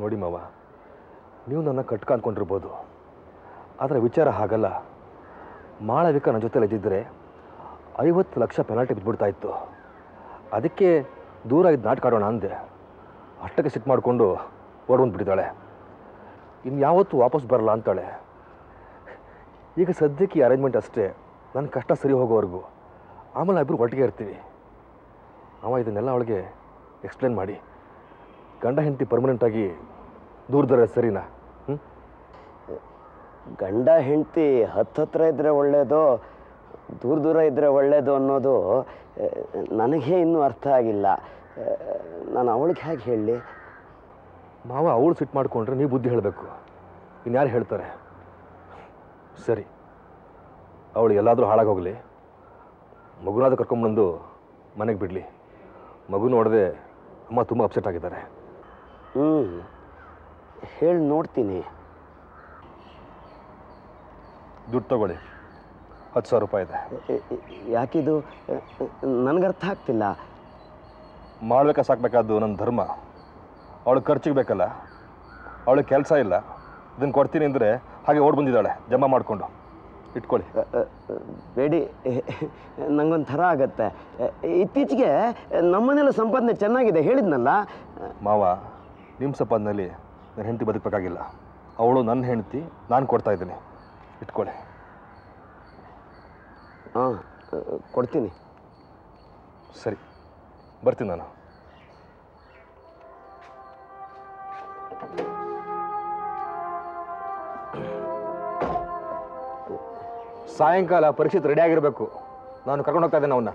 ನೋಡಿ ಮಾವ ನೀವು ನನ್ನ ಕಟ್ಕ ಅಂದ್ಕೊಂಡಿರ್ಬೋದು ಆದರೆ ವಿಚಾರ ಹಾಗಲ್ಲ ಮಾಳವಿಕ ನನ್ನ ಜೊತೆಲಿ ಇದ್ದಿದ್ದರೆ ಐವತ್ತು ಲಕ್ಷ ಪೆನಾಲ್ಟಿ ಬಿದ್ದುಬಿಡ್ತಾ ಇತ್ತು ಅದಕ್ಕೆ ದೂರ ಇದ್ದು ನಾಟಕ ಆಡೋಣ ಅಂದೆ ಅಷ್ಟಕ್ಕೆ ಸಿಟ್ಟು ಮಾಡಿಕೊಂಡು ಓಡ್ಬಂದ್ಬಿಟ್ಟಿದ್ದಾಳೆ ಇನ್ನು ಯಾವತ್ತೂ ವಾಪಸ್ ಬರಲ್ಲ ಅಂತಾಳೆ ಈಗ ಸದ್ಯಕ್ಕೆ ಈ ಅರೇಂಜ್ಮೆಂಟ್ ಅಷ್ಟೇ ನನ್ನ ಕಷ್ಟ ಸರಿ ಹೋಗೋವರೆಗೂ ಆಮೇಲೆ ನಾವಿಬ್ಬರು ಒಟ್ಟಿಗೆ ಇರ್ತೀವಿ ಅವ ಇದನ್ನೆಲ್ಲ ಅವಳಿಗೆ ಎಕ್ಸ್ಪ್ಲೇನ್ ಮಾಡಿ ಗಂಡ ಹೆಂಡತಿ ಪರ್ಮನೆಂಟಾಗಿ ದೂರದರ ಸರಿನಾ ಹ್ಞೂ ಗಂಡ ಹೆಂಡತಿ ಹತ್ತತ್ರ ಇದ್ದರೆ ಒಳ್ಳೆಯದು ದೂರ ದೂರ ಇದ್ದರೆ ಒಳ್ಳೆಯದು ಅನ್ನೋದು ಆ, ನನಗೆ ಇನ್ನೂ ಅರ್ಥ ಆಗಿಲ್ಲ ಆ, ನಾನು ಅವಳಿಗೆ ಹೇಗೆ ಹೇಳಲಿ ಮಾವ ಅವಳು ಸಿಟ್ಟು ಮಾಡಿಕೊಂಡ್ರೆ ನೀವು ಬುದ್ಧಿ ಹೇಳಬೇಕು ಇನ್ಯಾರು ಹೇಳ್ತಾರೆ ಸರಿ ಅವಳು ಎಲ್ಲಾದರೂ ಹಾಳಾಗೋಗಲಿ ಮಗುನಾದ್ರೂ ಕರ್ಕೊಂಬಂದು ಮನೆಗೆ ಬಿಡಲಿ ಮಗು ನೋಡದೆ ಅಮ್ಮ ತುಂಬ ಅಪ್ಸೆಟ್ ಆಗಿದ್ದಾರೆ ಹ್ಞೂ ಹೇಳಿ ನೋಡ್ತೀನಿ ದುಡ್ಡು ತಗೊಳ್ಳಿ ಹತ್ತು ಸಾವಿರ ರೂಪಾಯಿ ಇದೆ ಎ- ಎ- ಯಾಕಿದು ನನಗೆ ಅರ್ಥ ಆಗ್ತಿಲ್ಲ ಮಾಡ್ಬೇಕಾ ಸಾಕ್ಬೇಕಾದ್ದು ನನ್ನ ಧರ್ಮ ಅವಳು ಖರ್ಚಿಗೆ ಬೇಕಲ್ಲ ಅವಳಿಗೆ ಕೆಲಸ ಇಲ್ಲ ಇದನ್ನು ಕೊಡ್ತೀನಿ ಅಂದರೆ ಹಾಗೆ ಓಡ್ ಬಂದಿದ್ದಾಳೆ ಜಮಾ ಮಾಡಿಕೊಂಡು ಇಟ್ಕೊಳ್ಳಿ ಅ, ಅ, ಅ, ಬೇಡಿ ನಂಗೊಂದು ಥರ ಆಗತ್ತೆ ಅ, ಇತ್ತೀಚೆಗೆ ನಮ್ಮನೆಲ್ಲ ಸಂಪಾದನೆ ಚೆನ್ನಾಗಿದೆ ಹೇಳಿದ್ನಲ್ಲ ಮಾವ ನಿಮ್ಮ ಸಂಪಾದನೆಯಲ್ಲಿ ನನ್ನ ಹೆಂಡತಿ ಬದುಕಬೇಕಾಗಿಲ್ಲ ಅವಳು ನನ್ನ ಹೆಂಡತಿ ನಾನು ಕೊಡ್ತಾ ಇದ್ದೀನಿ ಇಟ್ಕೊಳ್ಳಿ ಹಾಂ ಕೊಡ್ತೀನಿ ಸರಿ ಬರ್ತೀನಿ ನಾನು ಸಾಯಂಕಾಲ ಪರೀಕ್ಷೆ ರೆಡಿ ಆಗಿರಬೇಕು ನಾನು ಕರ್ಕೊಂಡು ಹೋಗ್ತಾ ಇದ್ದೇನೆ ಅವನ್ನ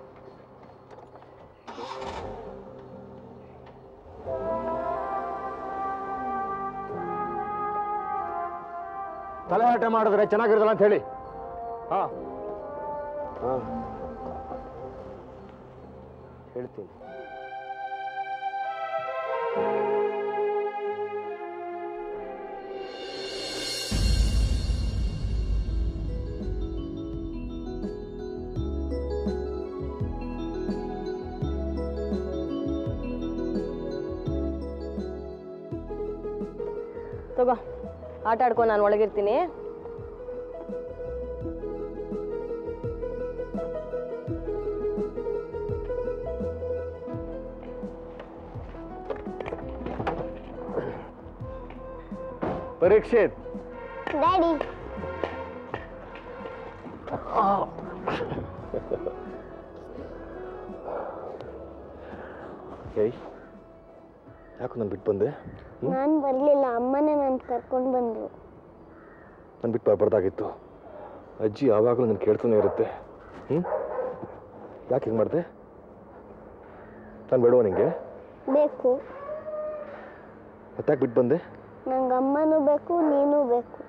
ತಲೆಹಾಟ ಮಾಡಿದ್ರೆ ಚೆನ್ನಾಗಿರೋದಲ್ಲ ಅಂತ ಹೇಳಿ ಹಾಂ ಹಾಂ ಹೇಳ್ತೀನಿ ತಗೋ ಆಟ ಆಡ್ಕೊ ನಾನು ಒಳಗಿರ್ತೀನಿ ಪರೀಕ್ಷಿತ್ ಡ್ಯಾಡಿ ಏಯ್ ಯಾಕೆ ನಾನು ಬಿಟ್ಟು ಬಂದೆ ನಾನು ಬರಲಿಲ್ಲ ಅಮ್ಮನೇ ನಾನು ಕರ್ಕೊಂಡು ಬಂದರು ನಾನು ಬಿಟ್ಟು ಬರಬಾರ್ದಾಗಿತ್ತು ಅಜ್ಜಿ ಯಾವಾಗಲೂ ನಾನು ಕೇಳ್ತಾನೆ ಇರುತ್ತೆ ಹ್ಞೂ ಯಾಕೆ ಹಿಂಗೆ ಮಾಡಿದೆ ನಾನು ಬೇಡವ ನಿಂಗೆ ಬೇಕು ಮತ್ತಾಕೆ ಬಿಟ್ಟು ಬಂದೆ ನಂಗೆ ಅಮ್ಮನೂ ಬೇಕು ನೀನು ಬೇಕು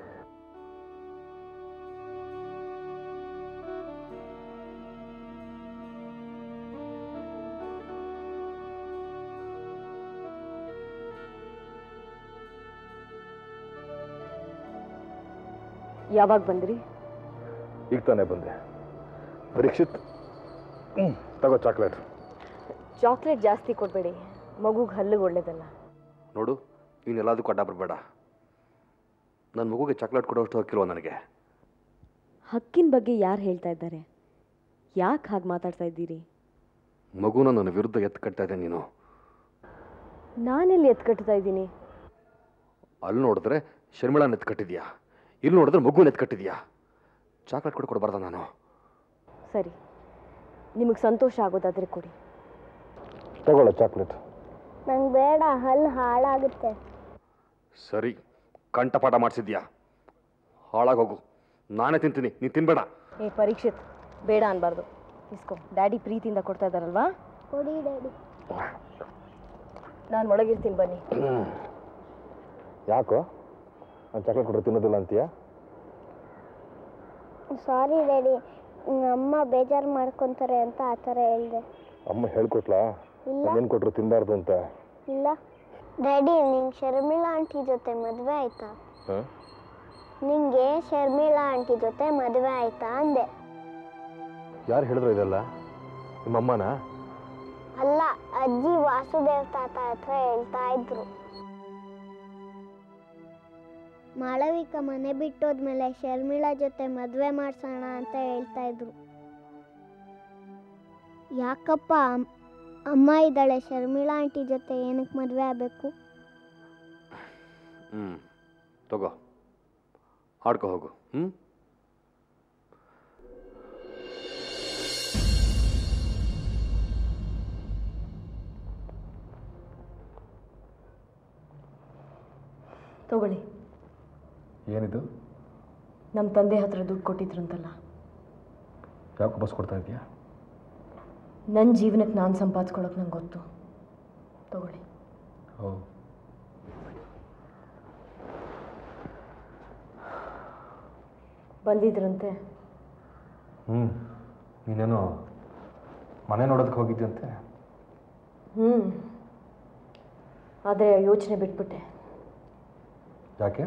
ಯಾವಾಗ ಬಂದ್ರಿ ಈಗ ತಾನೇ ಬಂದೆ ಪರೀಕ್ಷಿತ್ ಹ್ಞೂ ತಗೋ ಚಾಕ್ಲೇಟ್ ಚಾಕ್ಲೇಟ್ ಜಾಸ್ತಿ ಕೊಡಬೇಡಿ ಮಗುಗೆ ಹಲ್ಲಿಗೆ ಒಳ್ಳೇದಲ್ಲ ನೋಡು ನೀನು ಎಲ್ಲದಕ್ಕೂ ಅಡ್ಡ ಬರಬೇಡ ನನ್ನ ಮಗುಗೆ ಚಾಕ್ಲೇಟ್ ಕೊಡೋಷ್ಟು ಹಕ್ಕಿಲ್ವ ನನಗೆ ಹಕ್ಕಿನ ಬಗ್ಗೆ ಯಾರು ಹೇಳ್ತಾ ಇದ್ದಾರೆ ಯಾಕೆ ಹಾಗೆ ಮಾತಾಡ್ತಾ ಇದ್ದೀರಿ ಮಗುನ ನನ್ನ ವಿರುದ್ಧ ಎತ್ತು ಕಟ್ತಾ ಇದ್ದೆ ನೀನು ನಾನೆಲ್ಲಿ ಎತ್ಕಟ್ತಾ ಇದ್ದೀನಿ ಅಲ್ಲಿ ನೋಡಿದ್ರೆ ಶರ್ಮಿಳಾನ ಎತ್ತು ಕಟ್ಟಿದ್ಯಾ ಇಲ್ಲಿ ನೋಡಿದ್ರೆ ಮಗುನ ಎತ್ತು ಕಟ್ಟಿದ್ಯಾ ಚಾಕ್ಲೇಟ್ ಕೂಡ ಕೊಡಬಾರ್ದ ನಾನು ಸರಿ ನಿಮಗೆ ಸಂತೋಷ ಆಗೋದಾದ್ರೆ ಕೊಡಿ ತಗೊಳ್ಳ ಚಾಕ್ಲೇಟ್ ನಂಗೆ ಬೇಡ ಹಲ್ಲು ಹಾಳಾಗುತ್ತೆ ಸರಿ ಕಂಠಪಾಠ ಮಾಡಿಸಿದ್ಯಾ ಹಾಳಾಗೋಗು ನಾನೇ ತಿಂತೀನಿ ನೀನು ತಿನ್ಬೇಡ ಏ ಪರೀಕ್ಷಿತ್ ಬೇಡ ಅನ್ಬಾರ್ದು ಇಸ್ಕೊ ಡ್ಯಾಡಿ ಪ್ರೀತಿಯಿಂದ ಕೊಡ್ತಾ ಇದ್ದಾರಲ್ವಾ ಕೊಡಿ ಡ್ಯಾಡಿ ನಾನು ಒಳಗಿರ್ತೀನಿ ಬನ್ನಿ ಯಾಕೋ ನಾನು ಚಾಕ್ಲೇಟ್ ಕೊಟ್ಟರೆ ತಿನ್ನೋದಿಲ್ಲ ಅಂತೀಯಾ ಸಾರಿ ಡ್ಯಾಡಿ ಅಮ್ಮ ಬೇಜಾರು ಮಾಡ್ಕೊತಾರೆ ಅಂತ ಆ ಥರ ಹೇಳಿದೆ ಅಮ್ಮ ಹೇಳ್ಕೊಟ್ಲಾ ಇಲ್ಲ ಏನು ಕೊಟ್ಟರು ತಿನ್ನಬಾರ್ದು ಅಂತ ಇಲ್ಲ ಡ್ಯಾಡಿ ನಿಂಗೆ ಶರ್ಮಿಳಾ ಆಂಟಿ ಜೊತೆ ಮದುವೆ ಆಯ್ತಾ ಹಾಂ ನಿಂಗೆ ಶರ್ಮಿಳಾ ಆಂಟಿ ಜೊತೆ ಮದುವೆ ಆಯ್ತಾ ಅಂದೆ ಯಾರು ಹೇಳಿದ್ರು ಇದೆಲ್ಲ ನಿಮ್ಮ ಅಮ್ಮನಾ ಅಲ್ಲ ಅಜ್ಜಿ ವಾಸುದೇವ್ ತಾತ ಹತ್ರ ಹೇಳ್ತಾ ಇದ್ರು ಮಾಳವಿಕ ಮನೆ ಬಿಟ್ಟೋದ್ಮೇಲೆ ಶರ್ಮಿಳಾ ಜೊತೆ ಮದುವೆ ಮಾಡ್ಸೋಣ ಅಂತ ಹೇಳ್ತಾ ಇದ್ರು ಯಾಕಪ್ಪ ಅಮ್- ಅಮ್ಮ ಇದ್ದಾಳೆ ಶರ್ಮಿಳಾ ಆಂಟಿ ಜೊತೆ ಏನಕ್ಕೆ ಮದುವೆ ಆಗಬೇಕು ಹ್ಞೂ ತಗೋ ಆಡ್ಕೊ ಹೋಗು ಹ್ಞೂ ತಗೊಳ್ಳಿ ಏನಿದು ನಮ್ಮ ತಂದೆ ಹತ್ರ ದುಡ್ಡು ಕೊಟ್ಟಿದ್ರಂತಲ್ಲ ಯಾಕೆ ವಾಪಸ್ ಕೊಡ್ತಾ ಇದೆಯಾ ನನ್ನ ಜೀವನಕ್ಕೆ ನಾನು ಸಂಪಾದಿಸ್ಕೊಳಕ್ಕೆ ನಂಗೆ ಗೊತ್ತು ತಗೊಳ್ಳಿ ಓ ಬಂದಿದ್ರಂತೆ ಹ್ಞೂ ನೀನೇನೋ ಮನೆ ನೋಡೋದಕ್ಕೆ ಹೋಗಿದ್ಯಂತೆ ಹ್ಞೂ ಆದರೆ ಯೋಚನೆ ಬಿಟ್ಬಿಟ್ಟೆ ಯಾಕೆ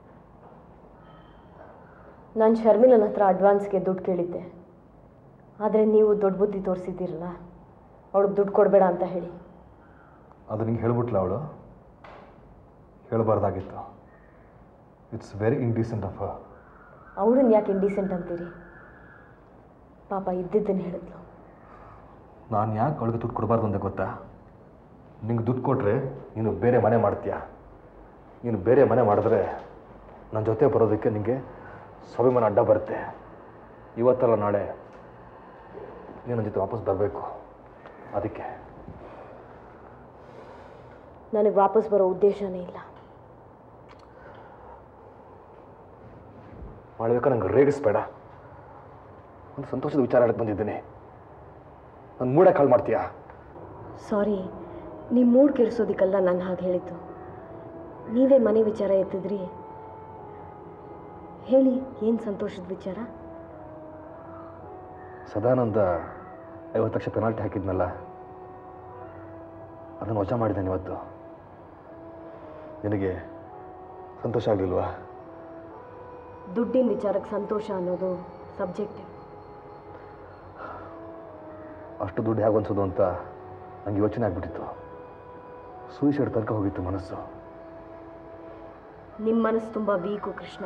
ನಾನು ಶರ್ಮಿಲನ ಹತ್ರ ಅಡ್ವಾನ್ಸ್ಗೆ ದುಡ್ಡು ಕೇಳಿದ್ದೆ ಆದರೆ ನೀವು ದೊಡ್ಡ ಬುದ್ಧಿ ತೋರಿಸಿದ್ದೀರಲ್ಲ ಅವಳಿಗೆ ದುಡ್ಡು ಕೊಡಬೇಡ ಅಂತ ಹೇಳಿ ಅದು ನಿಂಗೆ ಹೇಳ್ಬಿಟ್ಲ ಅವಳು ಹೇಳಬಾರ್ದಾಗಿತ್ತು ಇಟ್ಸ್ ವೆರಿ ಇಂಡೀಸೆಂಟ್ ಆಫ್ ಅವಳನ್ನ ಯಾಕೆ ಇಂಡೀಸೆಂಟ್ ಅಂತೀರಿ ಪಾಪ ಇದ್ದಿದ್ದನ್ನು ಹೇಳಿದ್ಲು ನಾನು ಯಾಕೆ ಅವಳಿಗೆ ದುಡ್ಡು ಕೊಡಬಾರ್ದು ಅಂತ ಗೊತ್ತಾ ನಿಂಗೆ ದುಡ್ಡು ಕೊಟ್ಟರೆ ನೀನು ಬೇರೆ ಮನೆ ಮಾಡ್ತೀಯ ನೀನು ಬೇರೆ ಮನೆ ಮಾಡಿದ್ರೆ ನನ್ನ ಜೊತೆ ಬರೋದಕ್ಕೆ ನಿನಗೆ ಸ್ವಾಭಿಮಾನ ಅಡ್ಡ ಬರುತ್ತೆ ಇವತ್ತಲ್ಲ ನಾಳೆ ನೀನು ನನ್ನ ಜೊತೆ ವಾಪಸ್ ಬರಬೇಕು ಅದಕ್ಕೆ ನನಗೆ ವಾಪಸ್ ಬರೋ ಉದ್ದೇಶನೇ ಇಲ್ಲ ಮಾಡಬೇಕಾ ನಂಗೆ ರೇಗಿಸ್ಬೇಡ ಒಂದು ಸಂತೋಷದ ವಿಚಾರ ಹೇಳಕ್ಕೆ ಬಂದಿದ್ದೀನಿ ನನ್ನ ಮೂಡೇ ಕಾಲ್ ಮಾಡ್ತೀಯಾ ಸಾರಿ ನಿಮ್ಮ ಮೂಡ್ ಕೆಡಿಸೋದಕ್ಕಲ್ಲ ನಾನು ಹಾಗೆ ಹೇಳಿದ್ದು ನೀವೇ ಮನೆ ವಿಚಾರ ಎತ್ತಿದ್ರಿ ಹೇಳಿ ಏನು ಸಂತೋಷದ ವಿಚಾರ ಸದಾನಂದ ಐವತ್ತು ಲಕ್ಷ ಪೆನಾಲ್ಟಿ ಹಾಕಿದ್ನಲ್ಲ ಅದನ್ನು ವಜಾ ಮಾಡಿದ್ದೇನೆ ಇವತ್ತು ನಿನಗೆ ಸಂತೋಷ ಆಗಲಿಲ್ವಾ ದುಡ್ಡಿನ ವಿಚಾರಕ್ಕೆ ಸಂತೋಷ ಅನ್ನೋದು ಸಬ್ಜೆಕ್ಟಿವ್ ಅಷ್ಟು ದುಡ್ಡು ಹೇಗೆ ಅನ್ಸೋದು ಅಂತ ನನಗೆ ಯೋಚನೆ ಆಗಿಬಿಟ್ಟಿತ್ತು ಸೂಯಿಸೈಡ್ ತನಕ ಹೋಗಿತ್ತು ಮನಸ್ಸು ನಿಮ್ಮ ಮನಸ್ಸು ತುಂಬ ವೀಕು ಕೃಷ್ಣ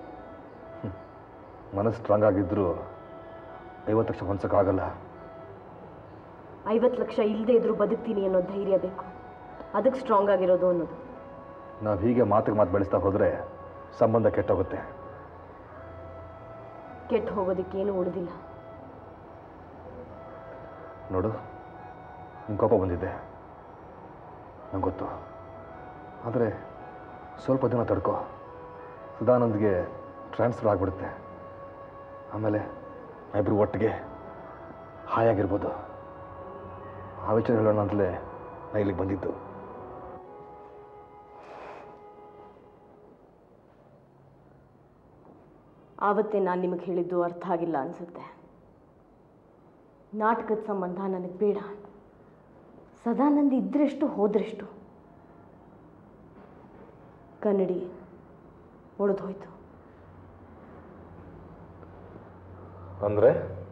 ಮನಸ್ಸು ಸ್ಟ್ರಾಂಗ್ ಆಗಿದ್ದರೂ ಐವತ್ತು ಲಕ್ಷ ಹೊಂದ್ಸೋಕ್ಕಾಗಲ್ಲ ಐವತ್ತು ಲಕ್ಷ ಇಲ್ಲದೆ ಇದ್ರೂ ಬದುಕ್ತೀನಿ ಅನ್ನೋ ಧೈರ್ಯ ಬೇಕು ಅದಕ್ಕೆ ಸ್ಟ್ರಾಂಗ್ ಆಗಿರೋದು ಅನ್ನೋದು ನಾವು ಹೀಗೆ ಮಾತಿಗೆ ಮಾತು ಬೆಳೆಸ್ತಾ ಹೋದರೆ ಸಂಬಂಧ ಕೆಟ್ಟೋಗುತ್ತೆ ಕೆಟ್ಟು ಹೋಗೋದಕ್ಕೇನು ಉಳಿದಿಲ್ಲ ನೋಡು ನಿಂಗೆ ಕೋಪ ಬಂದಿದ್ದೆ ನಂಗೆ ಗೊತ್ತು ಆದರೆ ಸ್ವಲ್ಪ ದಿನ ತಡ್ಕೋ ಸದಾನಂದ್ಗೆ ಟ್ರಾನ್ಸ್ಫರ್ ಆಗಿಬಿಡುತ್ತೆ ಆಮೇಲೆ ಇಬ್ಬರು ಒಟ್ಟಿಗೆ ಹಾಯಾಗಿರ್ಬೋದು ಆ ವಿಚಾರ ಹೇಳೋಣ ಅಂತಲೇ ನಾ ಇಲ್ಲಿಗೆ ಬಂದಿದ್ದು ಆವತ್ತೇ ನಾನು ನಿಮಗೆ ಹೇಳಿದ್ದು ಅರ್ಥ ಆಗಿಲ್ಲ ಅನಿಸುತ್ತೆ ನಾಟಕದ ಸಂಬಂಧ ನನಗೆ ಬೇಡ ಸದಾನಂದ ಇದ್ರೆಷ್ಟು ಹೋದ್ರೆಷ್ಟು ಕನ್ನಡಿ ಒಡೆದು ಹೋಯ್ತು ಅಂದರೆ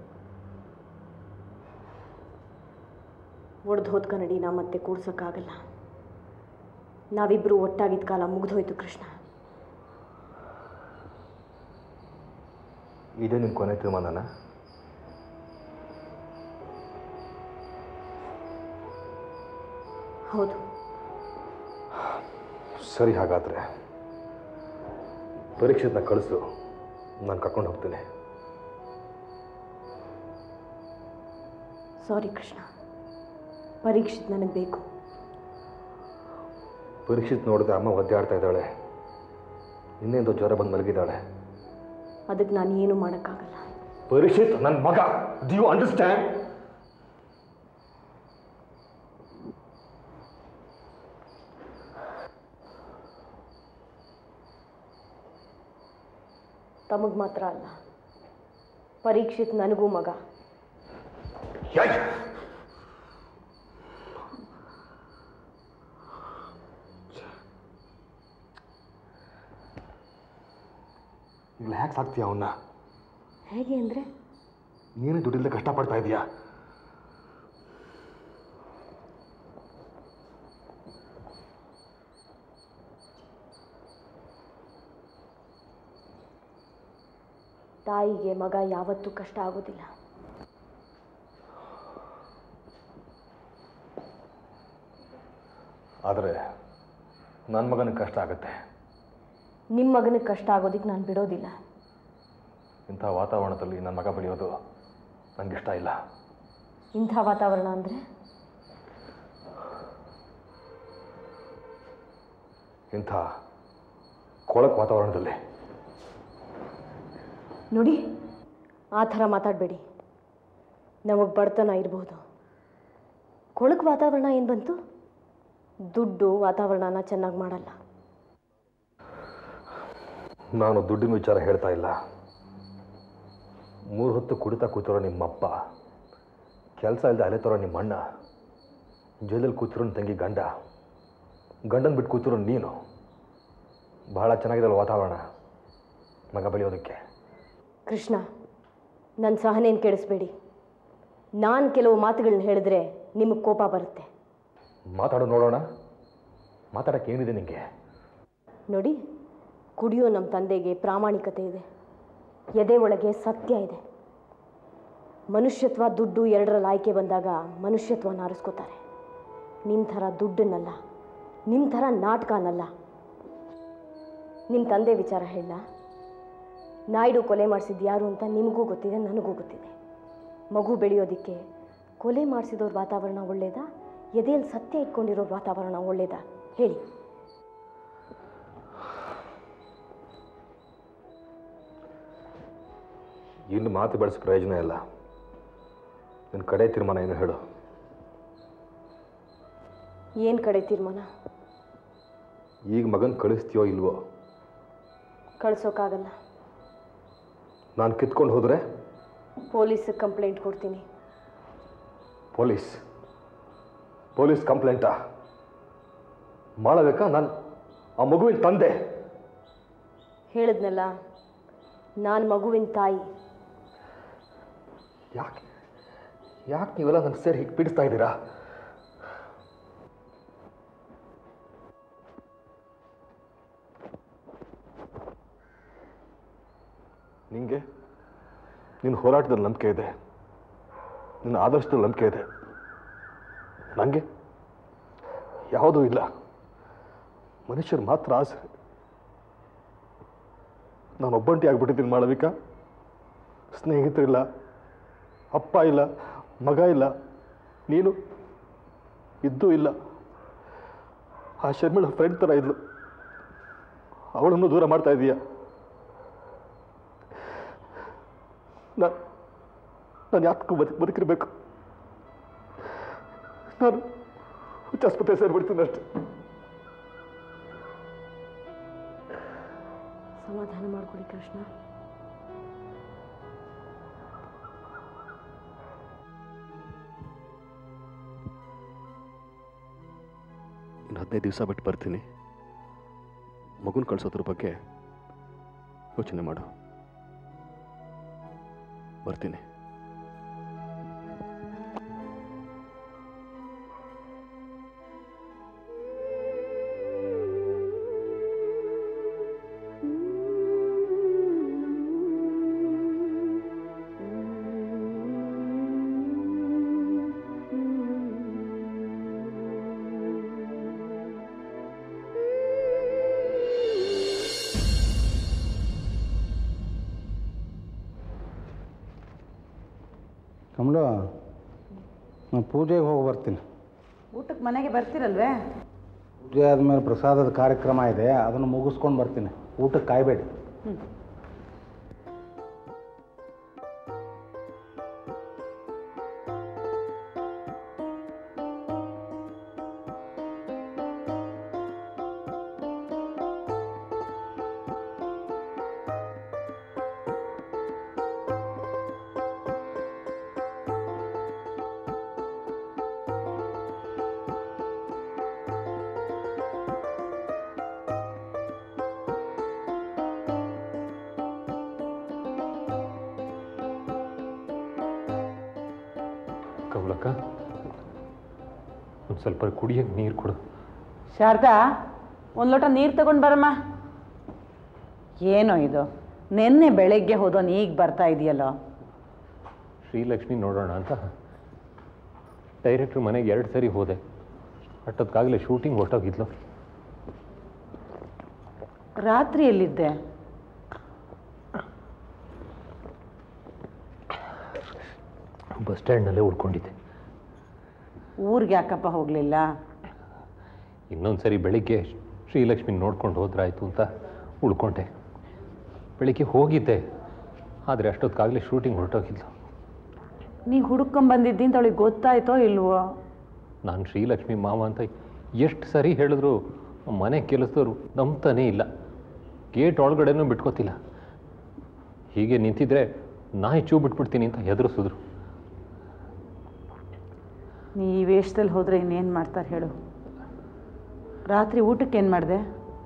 ಒಡೆದು ಹೋದ ಕನ್ನಡಿನ ಮತ್ತೆ ಕೂಡ್ಸೋಕ್ಕಾಗಲ್ಲ ನಾವಿಬ್ಬರು ಒಟ್ಟಾಗಿದ್ದ ಕಾಲ ಮುಗಿದೋಯ್ತು ಕೃಷ್ಣ ಇದೇ ನಿನ್ನ ಕೊನೆ ತೀರ್ಮಾನನ ಹೌದು ಸರಿ ಹಾಗಾದರೆ ಪರೀಕ್ಷೆನ ಕಳಿಸು ನಾನು ಕರ್ಕೊಂಡು ಹೋಗ್ತೀನಿ ಸಾರಿ ಕೃಷ್ಣ ಪರೀಕ್ಷಿತ್ ನನಗೆ ಬೇಕು ಪರೀಕ್ಷಿತ್ ನೋಡಿದ್ರೆ ಅಮ್ಮ ಒದ್ದಾಡ್ತಾ ಇದ್ದಾಳೆ ಇನ್ನೇಂದು ಜ್ವರ ಬಂದು ಮಲಗಿದ್ದಾಳೆ ಅದಕ್ಕೆ ನಾನು ಏನು ಮಾಡೋಕ್ಕಾಗಲ್ಲ ಪರೀಕ್ಷಿತ್ ನನ್ನ ಮಗ ಡಿ ಯು ಅಂಡರ್ಸ್ಟ್ಯಾಂಡ್ ತಮಗೆ ಮಾತ್ರ ಅಲ್ಲ ಪರೀಕ್ಷಿತ್ ನನಗೂ ಮಗ ಇಲ್ಲ ಹ್ಯಾಕೆ ಸಾಕ್ತೀಯ ಅವನ್ನ ಹೇಗೆ ಅಂದರೆ ನೀನು ದುಡ್ಡಿಲ್ಲದೆ ಕಷ್ಟಪಡ್ತಾ ಇದೀಯಾ ತಾಯಿಗೆ ಮಗ ಯಾವತ್ತೂ ಕಷ್ಟ ಆಗೋದಿಲ್ಲ ಆದರೆ ನನ್ನ ಮಗನಿಗೆ ಕಷ್ಟ ಆಗುತ್ತೆ ನಿಮ್ಮ ಮಗನಿಗೆ ಕಷ್ಟ ಆಗೋದಕ್ಕೆ ನಾನು ಬಿಡೋದಿಲ್ಲ ಇಂಥ ವಾತಾವರಣದಲ್ಲಿ ನನ್ನ ಮಗ ಬೆಳೆಯೋದು ನನಗೆ ಇಷ್ಟ ಇಲ್ಲ ಇಂಥ ವಾತಾವರಣ ಅಂದರೆ ಇಂಥ ಕೊಳಕ್ ವಾತಾವರಣದಲ್ಲಿ ನೋಡಿ ಆ ಥರ ಮಾತಾಡಬೇಡಿ ನಮಗೆ ಬಡತನ ಇರಬಹುದು ಕೊಳಕು ವಾತಾವರಣ ಏನು ಬಂತು ದುಡ್ಡು ವಾತಾವರಣನ ಚೆನ್ನಾಗಿ ಮಾಡಲ್ಲ ನಾನು ದುಡ್ಡಿನ ವಿಚಾರ ಹೇಳ್ತಾ ಇಲ್ಲ ಮೂರು ಹೊತ್ತು ಕುಡಿತಾ ಕೂತಿರೋ ನಿಮ್ಮಪ್ಪ ಕೆಲಸ ಇಲ್ಲದೆ ಅಲೆತರೋ ನಿಮ್ಮ ಅಣ್ಣ ಜೈಲಲ್ಲಿ ಕೂತಿರೋ ನಿನ್ ತಂಗಿ ಗಂಡ ಗಂಡನ ಬಿಟ್ಟು ಕೂತಿರೋ ನೀನು ಬಹಳ ಚೆನ್ನಾಗಿದೆಯಲ್ಲ ವಾತಾವರಣ ಮಗ ಬೆಳೆಯೋದಕ್ಕೆ ಕೃಷ್ಣ ನನ್ನ ಸಹನೇನು ಕೇಳಿಸ್ಬೇಡಿ ನಾನು ಕೆಲವು ಮಾತುಗಳನ್ನ ಹೇಳಿದ್ರೆ ನಿಮಗೆ ಕೋಪ ಬರುತ್ತೆ ಮಾತಾಡೋ ನೋಡೋಣ ಮಾತಾಡೋಕ್ಕೆ ಏನಿದೆ ನಿಮಗೆ ನೋಡಿ ಕುಡಿಯೋ ನಮ್ಮ ತಂದೆಗೆ ಪ್ರಾಮಾಣಿಕತೆ ಇದೆ ಎದೆ ಒಳಗೆ ಸತ್ಯ ಇದೆ ಮನುಷ್ಯತ್ವ ದುಡ್ಡು ಎರಡರಲ್ಲಿ ಆಯ್ಕೆ ಬಂದಾಗ ಮನುಷ್ಯತ್ವನ ಆರಿಸ್ಕೋತಾರೆ ನಿಮ್ಮ ಥರ ದುಡ್ಡನ್ನಲ್ಲ ನಿಮ್ಮ ಥರ ನಾಟಕನಲ್ಲ ನಿಮ್ಮ ತಂದೆ ವಿಚಾರ ಹೇಳ ನಾಯ್ಡು ಕೊಲೆ ಮಾಡಿಸಿದ್ದು ಯಾರು ಅಂತ ನಿಮಗೂ ಗೊತ್ತಿದೆ ನನಗೂ ಗೊತ್ತಿದೆ ಮಗು ಬೆಳೆಯೋದಕ್ಕೆ ಕೊಲೆ ಮಾಡಿಸಿದವ್ರ ವಾತಾವರಣ ಒಳ್ಳೇದಾ ಎದೆಯಲ್ಲಿ ಸತ್ಯ ಇಟ್ಕೊಂಡಿರೋ ವಾತಾವರಣ ಒಳ್ಳೇದಾ ಹೇಳಿ ಇನ್ನು ಮಾತು ಬೆಳೆಸೋ ಪ್ರಯೋಜನ ಇಲ್ಲ ನಿನ್ನ ಕಡೆ ತೀರ್ಮಾನ ಏನು ಹೇಳು ಏನು ಕಡೆ ತೀರ್ಮಾನ ಈಗ ಮಗನ ಕಳಿಸ್ತೀಯೋ ಇಲ್ವೋ ಕಳ್ಸೋಕ್ಕಾಗಲ್ಲ ನಾನು ಕಿತ್ಕೊಂಡು ಹೋದರೆ ಪೊಲೀಸಿಗೆ ಕಂಪ್ಲೇಂಟ್ ಕೊಡ್ತೀನಿ ಪೊಲೀಸ್ ಪೊಲೀಸ್ ಕಂಪ್ಲೇಂಟಾ ಮಾಡಬೇಕಾ ನಾನು ಆ ಮಗುವಿನ ತಂದೆ ಹೇಳಿದ್ನಲ್ಲ ನಾನು ಮಗುವಿನ ತಾಯಿ ಯಾಕೆ ಯಾಕೆ ನೀವೆಲ್ಲ ನನ್ನ ಸೇರಿ ಹೀಗೆ ಪೀಡಿಸ್ತಾ ಇದ್ದೀರಾ ನಿಂಗೆ ನಿನ್ನ ಹೋರಾಟದಲ್ಲಿ ನಂಬಿಕೆ ಇದೆ ನಿನ್ನ ಆದರ್ಶದಲ್ಲಿ ನಂಬಿಕೆ ಇದೆ ನನಗೆ ಯಾವುದೂ ಇಲ್ಲ ಮನುಷ್ಯರು ಮಾತ್ರ ಆಸೆ ನಾನು ಒಬ್ಬಂಟಿ ಆಗ್ಬಿಟ್ಟಿದ್ದೀನಿ ಮಾಳವಿಕಾ ಸ್ನೇಹಿತರಿಲ್ಲ ಅಪ್ಪ ಇಲ್ಲ ಮಗ ಇಲ್ಲ ನೀನು ಇದ್ದೂ ಇಲ್ಲ ಆ ಶರ್ಮಿಳ ಫ್ರೆಂಡ್ ಥರ ಇದ್ಲು ಅವಳನ್ನು ದೂರ ಮಾಡ್ತಾ ಇದೀಯ ನಾನು ನಾನು ಯಾಕೆ ಬದುಕು ಬದುಕಿರ್ಬೇಕು ನಾನು ಹುಚ್ಚಾಸ್ಪತ್ರೆ ಸೇರಿಬಿಡ್ತೀನಿ ಅಷ್ಟೆ ಸಮಾಧಾನ ಮಾಡ್ಕೊಳ್ಳಿ ಕೃಷ್ಣ ಇನ್ನು ಹದಿನೈದು ದಿವಸ ಬಿಟ್ಟು ಬರ್ತೀನಿ ಮಗುನ ಕಳ್ಸೋದ್ರ ಬಗ್ಗೆ ಯೋಚನೆ ಮಾಡು ಬರ್ತೀನಿ ಕಮಲು ನಾನು ಪೂಜೆಗೆ ಹೋಗಿ ಬರ್ತೀನಿ ಊಟಕ್ಕೆ ಮನೆಗೆ ಬರ್ತಿರಲ್ವೇ ಪೂಜೆ ಆದಮೇಲೆ ಪ್ರಸಾದದ ಕಾರ್ಯಕ್ರಮ ಇದೆ ಅದನ್ನು ಮುಗಿಸ್ಕೊಂಡು ಬರ್ತೀನಿ ಊಟಕ್ಕೆ ಕಾಯಬೇಡಿ ಕಮಲಕ್ಕ ಒಂದು ಸ್ವಲ್ಪ ಕುಡಿಯಕ್ಕೆ ನೀರು ಕೊಡು ಶಾರದಾ ಒಂದು ಲೋಟ ನೀರು ತಗೊಂಡು ಬರಮ್ಮ ಏನೋ ಇದು ನಿನ್ನೆ ಬೆಳಗ್ಗೆ ಹೋದವನು ಈಗ ಬರ್ತಾ ಇದೆಯಲ್ಲ ಶ್ರೀಲಕ್ಷ್ಮಿ ನೋಡೋಣ ಅಂತ ಡೈರೆಕ್ಟ್ರ್ ಮನೆಗೆ ಎರಡು ಸರಿ ಹೋದೆ ಅಷ್ಟೊತ್ತಿಗಾಗಲೇ ಶೂಟಿಂಗ್ ಹೊರಟೋಗಿದ್ಲು ರಾತ್ರಿ ಎಲ್ಲಿದ್ದೆ ಬಸ್ ಸ್ಟ್ಯಾಂಡ್ನಲ್ಲೇ ಉಳ್ಕೊಂಡಿದ್ದೆ ಊರಿಗೆ ಯಾಕಪ್ಪ ಹೋಗಲಿಲ್ಲ ಇನ್ನೊಂದು ಸರಿ ಬೆಳಿಗ್ಗೆ ಶ್ರೀಲಕ್ಷ್ಮಿ ನೋಡ್ಕೊಂಡು ಹೋದ್ರಾಯ್ತು ಅಂತ ಉಳ್ಕೊಂಡೆ ಬೆಳಿಗ್ಗೆ ಹೋಗಿದ್ದೆ ಆದರೆ ಅಷ್ಟೊತ್ತಿಗಾಗಲೇ ಶೂಟಿಂಗ್ ಹೊರಟೋಗಿದ್ಲು ನೀ ಹುಡ್ಕೊಂಬಂದಿದ್ದಿ ಅಂತ ಅವಳಿಗೆ ಗೊತ್ತಾಯ್ತೋ ಇಲ್ವೋ ನಾನು ಶ್ರೀಲಕ್ಷ್ಮಿ ಮಾವ ಅಂತ ಎಷ್ಟು ಸರಿ ಹೇಳಿದ್ರು ಮನೆ ಕೆಲಸದವರು ನಂಬ್ತಾನೇ ಇಲ್ಲ ಗೇಟ್ ಒಳಗಡೆನೂ ಬಿಟ್ಕೋತಿಲ್ಲ ಹೀಗೆ ನಿಂತಿದ್ರೆ ನಾಯಿ ಚೂ ಬಿಟ್ಬಿಡ್ತೀನಿ ಅಂತ ಹೆದರಿಸಿದ್ರು ನೀ ಈ ವೇಷದಲ್ಲಿ ಹೋದರೆ ಇನ್ನೇನು ಮಾಡ್ತಾರೆ ಹೇಳು ರಾತ್ರಿ ಊಟಕ್ಕೆ ಏನು ಮಾಡಿದೆ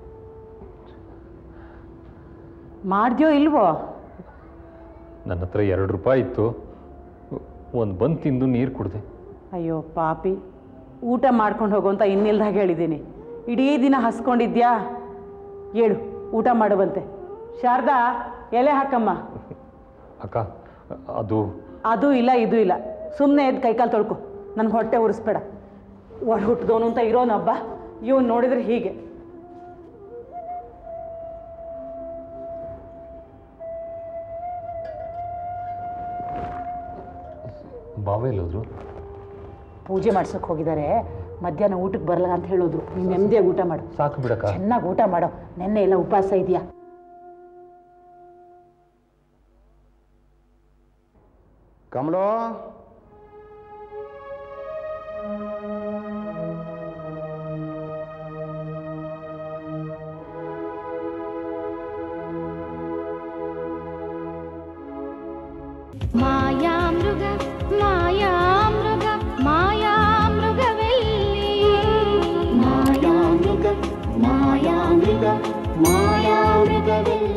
ಮಾಡ್ದ್ಯೋ ಇಲ್ವೋ ನನ್ನ ಹತ್ರ ಎರಡು ರೂಪಾಯಿ ಇತ್ತು ಒಂದು ಬಂದು ತಿಂದು ನೀರು ಕುಡಿದೆ ಅಯ್ಯೋ ಪಾಪಿ ಊಟ ಮಾಡ್ಕೊಂಡು ಹೋಗು ಅಂತ ಇನ್ನಿಲ್ದಾಗ ಹೇಳಿದ್ದೀನಿ ಇಡೀ ದಿನ ಹಸ್ಕೊಂಡಿದ್ಯಾ ಹೇಳು ಊಟ ಮಾಡುವಂತೆ ಶಾರದಾ ಎಲೆ ಹಾಕಮ್ಮ ಅಕ್ಕ ಅದು ಅದು ಇಲ್ಲ ಇದು ಇಲ್ಲ ಸುಮ್ಮನೆ ಎದ್ದು ಕೈಕಾಲು ತೊಳ್ಕೊ ನನಗೆ ಹೊಟ್ಟೆ ಉರಿಸ್ಬೇಡ ಒಡ ಹುಟ್ಟಿದವನು ಅಂತ ಇರೋನಬ್ಬ ಇವನು ನೋಡಿದ್ರೆ ಹೀಗೆ ಬಾವೆಲ್ಲೋದ್ರು ಪೂಜೆ ಮಾಡ್ಸೋಕೆ ಹೋಗಿದ್ದಾರೆ ಮಧ್ಯಾಹ್ನ ಊಟಕ್ಕೆ ಬರಲ್ಲ ಅಂತ ಹೇಳಿದ್ರು ನೀನು ನೆಮ್ಮದಿಯಾಗಿ ಊಟ ಮಾಡು ಸಾಕು ಬಿಡಕ್ಕ ಚೆನ್ನಾಗಿ ಊಟ ಮಾಡೋ ನೆನ್ನೆ ಎಲ್ಲ ಉಪವಾಸ ಇದೆಯಾ ಕಮಲೋ ಮಾಯಾಮೃಗ ಮಾಯಾಮೃಗ ಮಾಯಾಮೃಗವೆಲ್ಲಿ ಮಾಯಾಮೃಗ ಮಾಯಾಮೃಗ ಮಾಯಾಮೃಗವೆಲ್ಲಿ